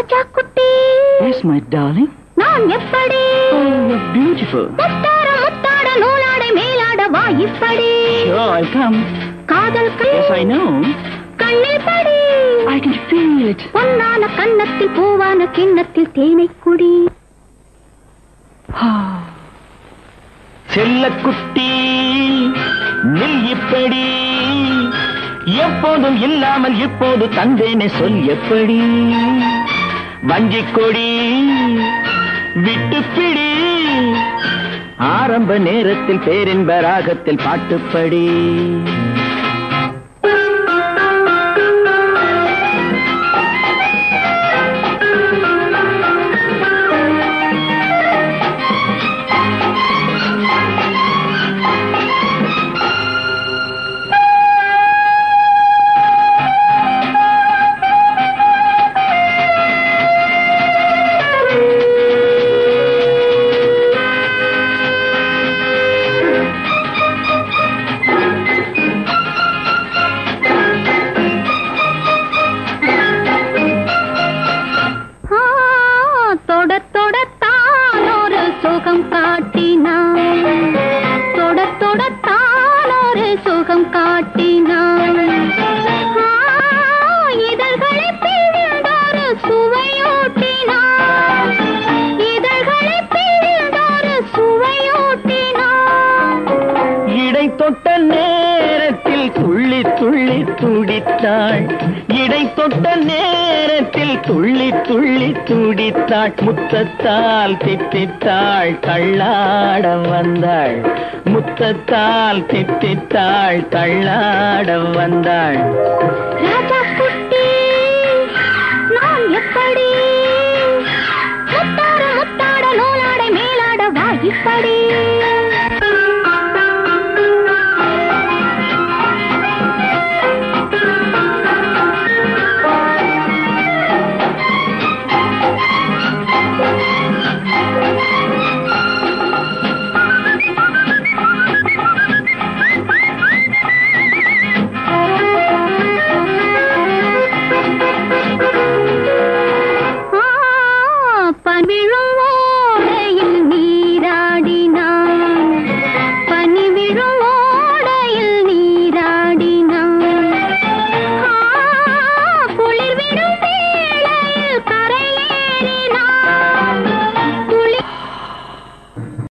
ராஜா குட்டி S my darling நான் எப்படி பியூட்டிஃபுல் முத்தார முத்தாட நூலாடை மேலாட வா இப்படி Sure, I'll come. காதல் Yes, I know. கண்ணில் படி I can feel it. பொன்னான கன்னத்தில் பூவான கிண்ணத்தில் தேனை குடி செல்லக்குட்டி நில் இப்படி எப்போதும் இல்லாமல் இப்போது தந்தேனே சொல் எப்படி வஞ்சிக் கொடி விட்டுப்பிடி ஆரம்ப நேரத்தில் பேரின்ப ராகத்தில் பாட்டுப்படி ஆ, தொட தொடத்தான் ஒரு சுகம் காட்டினான் தொட தொடத்தான் ஒரு சுகம் காட்டினான் ஆ, இதழ்களை பிழிந்தொரு சுவையூட்டினான் இதழ்களை பிழிந்தொரு சுவையூட்டினான் இடை தொட்ட நேரத்தில் துள்ளி துள்ளி துடித்தாள் இடை தொட்ட நேரத்தில் துள்ளி துள்ளி துடித்தாள் முத்தத்தால் தித்தித்தாள் தள்ளாட வந்தாள் முத்தத்தால் தித்தித்தாள் தள்ளாட வந்தாள் ராஜா குட்டி நான் எப்படி முத்தாட முத்தாட நூலாடை மேலாட வா இப்படி